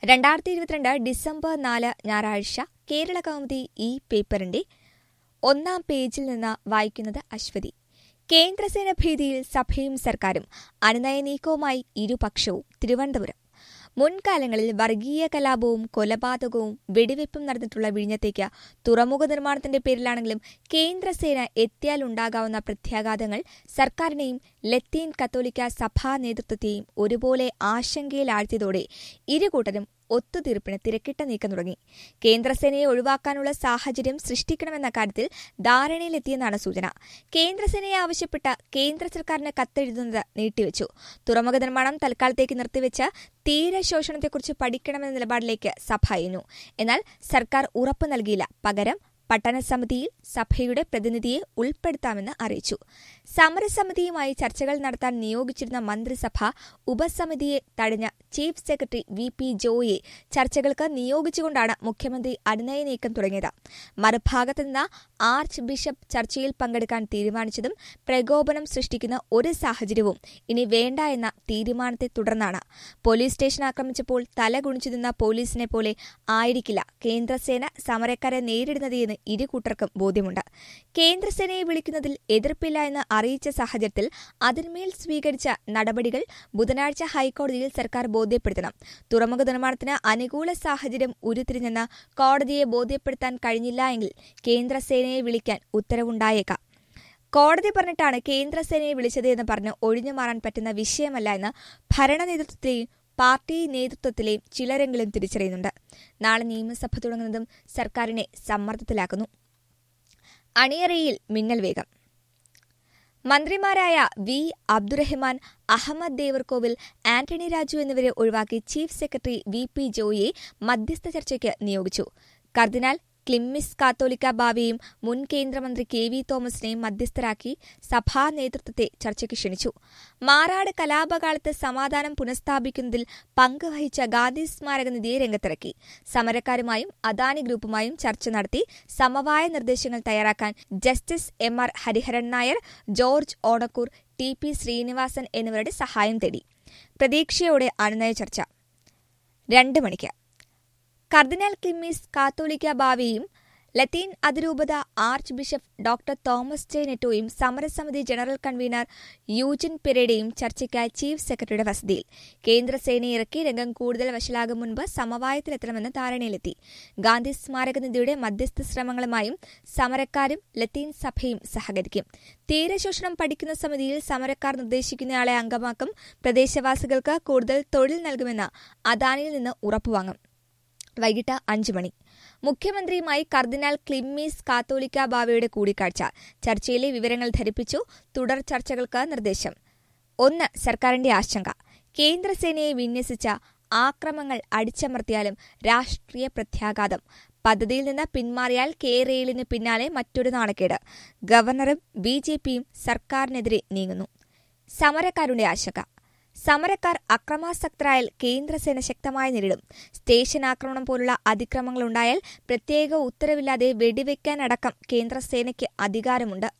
രണ്ടായിരത്തി ഇരുപത്തിരണ്ട് ഡിസംബർ നാല് ഞായറാഴ്ച കേരള കൗമുദി ഈ പേപ്പറിന്റെ ഒന്നാം പേജിൽ നിന്ന് വായിക്കുന്നത് അശ്വതി കേന്ദ്രസേന ഭീതിയിൽ സഭയും സർക്കാരും അനുനയ നീക്കവുമായി ഇരുപക്ഷവും തിരുവനന്തപുരം മുൻകാലങ്ങളിൽ വർഗീയ കലാപവും കൊലപാതകവും വെടിവെപ്പും നടന്നിട്ടുള്ള വിഴിഞ്ഞത്തേക്ക് തുറമുഖ നിർമ്മാണത്തിന്റെ പേരിലാണെങ്കിലും കേന്ദ്രസേന എത്തിയാലുണ്ടാകാവുന്ന പ്രത്യാഘാതങ്ങൾ സർക്കാരിനെയും ലത്തീൻ കത്തോലിക്ക സഭാ നേതൃത്വത്തെയും ഒരുപോലെ ആശങ്കയിലാഴ്ത്തിയതോടെ ഇരുകൂട്ടരും ഒത്തുതീർപ്പിന് തിരക്കിട്ട നീക്കം തുടങ്ങി കേന്ദ്രസേനയെ ഒഴിവാക്കാനുള്ള സാഹചര്യം സൃഷ്ടിക്കണമെന്ന കാര്യത്തിൽ ധാരണയിലെത്തിയെന്നാണ് സൂചന കേന്ദ്രസേനയെ ആവശ്യപ്പെട്ട കേന്ദ്ര സർക്കാരിന് കത്തെഴുതുന്നത് നീട്ടിവെച്ചു തുറമുഖ നിർമ്മാണം തൽക്കാലത്തേക്ക് നിർത്തിവെച്ച് തീരശോഷണത്തെക്കുറിച്ച് പഠിക്കണമെന്ന നിലപാടിലേക്ക് സഭ അയഞ്ഞു എന്നാൽ സർക്കാർ ഉറപ്പു നൽകിയില്ല പകരം പഠനസമിതിയിൽ സഭയുടെ പ്രതിനിധിയെ ഉൾപ്പെടുത്താമെന്ന് അറിയിച്ചു സമരസമിതിയുമായി ചർച്ചകൾ നടത്താൻ നിയോഗിച്ചിരുന്ന മന്ത്രിസഭ ഉപസമിതിയെ തടഞ്ഞ ചീഫ് സെക്രട്ടറി വി പി ജോയെ ചർച്ചകൾക്ക് നിയോഗിച്ചുകൊണ്ടാണ് മുഖ്യമന്ത്രി അനുനയ നീക്കം തുടങ്ങിയത് മറുഭാഗത്ത് നിന്ന് ആർച്ച് ബിഷപ്പ് ചർച്ചയിൽ പങ്കെടുക്കാൻ തീരുമാനിച്ചതും പ്രകോപനം സൃഷ്ടിക്കുന്ന ഒരു സാഹചര്യവും ഇനി വേണ്ട എന്ന തീരുമാനത്തെ തുടർന്നാണ് പോലീസ് സ്റ്റേഷൻ ആക്രമിച്ചപ്പോൾ തല കുണിച്ചു നിന്ന പോലീസിനെ പോലെ ആയിരിക്കില്ല കേന്ദ്രസേന സമരക്കാരെ നേരിടുന്നത് എന്ന് ഇരു കൂട്ടർക്കും ബോധ്യമുണ്ട് കേന്ദ്രസേനയെ വിളിക്കുന്നതിൽ എതിർപ്പില്ല എന്ന് അറിയിച്ച സാഹചര്യത്തിൽ അതിന്മേൽ സ്വീകരിച്ച നടപടികൾ ബുധനാഴ്ച ഹൈക്കോടതിയിൽ സർക്കാർ ബോധ്യപ്പെടുത്തണം തുറമുഖ നിർമ്മാണത്തിന് അനുകൂല സാഹചര്യം ഉരുത്തിരിഞ്ഞെന്ന് കോടതിയെ ബോധ്യപ്പെടുത്താൻ കഴിഞ്ഞില്ല എങ്കിൽ കേന്ദ്രസേനയെ വിളിക്കാൻ ഉത്തരവുണ്ടായേക്കാം കോടതി പറഞ്ഞിട്ടാണ് കേന്ദ്രസേനയെ വിളിച്ചത് എന്ന് പറഞ്ഞ് ഒഴിഞ്ഞു മാറാൻ പറ്റുന്ന വിഷയമല്ല എന്ന് ഭരണ നേതൃത്വത്തെയും പാർട്ടി നേതൃത്വത്തിലെയും ചിലരെങ്കിലും തിരിച്ചറിയുന്നുണ്ട് നാളെ നിയമസഭ തുടങ്ങുന്നതും സർക്കാരിനെ സമ്മർദ്ദത്തിലാക്കുന്നു അണിയറയിൽ മിന്നൽ വേഗം മന്ത്രിമാരായ വി അബ്ദുറഹ്മാൻ അഹമ്മദ് ദേവർകോവിൽ ആന്റണി രാജു എന്നിവരെ ഒഴിവാക്കി ചീഫ് സെക്രട്ടറി വി പി ജോയിയെ മധ്യസ്ഥ ചർച്ചയ്ക്ക് നിയോഗിച്ചു കർദിനാൾ ക്ലിമ്മിസ് കാത്തോലിക്ക ബാവയെയും മുൻ കേന്ദ്രമന്ത്രി കെ വി തോമസിനെയും മധ്യസ്ഥരാക്കി സഭാ നേതൃത്വത്തെ ചർച്ചയ്ക്ക് ക്ഷണിച്ചു മാറാട് കലാപകാലത്ത് സമാധാനം പുനഃസ്ഥാപിക്കുന്നതിൽ പങ്കുവഹിച്ച ഗാന്ധി സ്മാരക നിധിയെ രംഗത്തിറക്കി സമരക്കാരുമായും അദാനി ഗ്രൂപ്പുമായും ചർച്ച നടത്തി സമവായ നിർദ്ദേശങ്ങൾ തയ്യാറാക്കാൻ justice M R Hariharan Nair George Onakkoor T P Sreenivasan എന്നിവരുടെ സഹായം തേടി പ്രതീക്ഷയോടെ അനുനയ ചർച്ച രണ്ട് മണിക്ക് കർദിനാൾ ക്ലിമ്മീസ് കാത്തോലിക്ക ബാവയും ലത്തീൻ അതിരൂപത archbishop doctor Thomas J നെറ്റോയും സമരസമിതി ജനറൽ കൺവീനർ യൂജിൻ പെരേഡയും ചർച്ചയ്ക്കായി ചീഫ് സെക്രട്ടറിയുടെ വസതിയിൽ കേന്ദ്രസേനയെ ഇറക്കി രംഗം കൂടുതൽ വഷളാകും മുൻപ് സമവായത്തിലെത്തണമെന്ന് ധാരണയിലെത്തി ഗാന്ധി സ്മാരക നിധിയുടെ മധ്യസ്ഥ ശ്രമങ്ങളുമായും സമരക്കാരും ലത്തീൻ സഭയും സഹകരിക്കും തീരശോഷണം പഠിക്കുന്ന സമിതിയിൽ സമരക്കാർ നിർദ്ദേശിക്കുന്നയാളെ അംഗമാക്കും പ്രദേശവാസികൾക്ക് കൂടുതൽ തൊഴിൽ നൽകുമെന്ന് അദാനിയിൽ നിന്ന് ഉറപ്പുവാങ്ങും വൈകിട്ട് അഞ്ചു മണി മുഖ്യമന്ത്രിയുമായി കർദിനാൾ ക്ലിമ്മീസ് കാത്തോലിക്ക ബാവയുടെ കൂടിക്കാഴ്ച ചർച്ചയിലെ വിവരങ്ങൾ ധരിപ്പിച്ചു തുടർ ചർച്ചകൾക്ക് നിർദ്ദേശം ഒന്ന് സർക്കാരിന്റെ ആശങ്ക കേന്ദ്രസേനയെ വിന്യസിച്ച ആക്രമങ്ങൾ അടിച്ചമർത്തിയാലും രാഷ്ട്രീയ പ്രത്യാഘാതം പദ്ധതിയിൽ നിന്ന് പിന്മാറിയാൽ കെ റെയിലിന് പിന്നാലെ മറ്റൊരു നാണക്കേട് ഗവർണറും ബി ജെ പിയും സർക്കാരിനെതിരെ നീങ്ങുന്നു സമരക്കാരുടെ ആശങ്ക സമരക്കാർ അക്രമാസക്തരായാൽ കേന്ദ്രസേന ശക്തമായി നേരിടും സ്റ്റേഷൻ ആക്രമണം പോലുള്ള അതിക്രമങ്ങളുണ്ടായാൽ പ്രത്യേക ഉത്തരവില്ലാതെ വെടിവെക്കാനടക്കം കേന്ദ്രസേനയ്ക്ക് അധികാരമുണ്ട്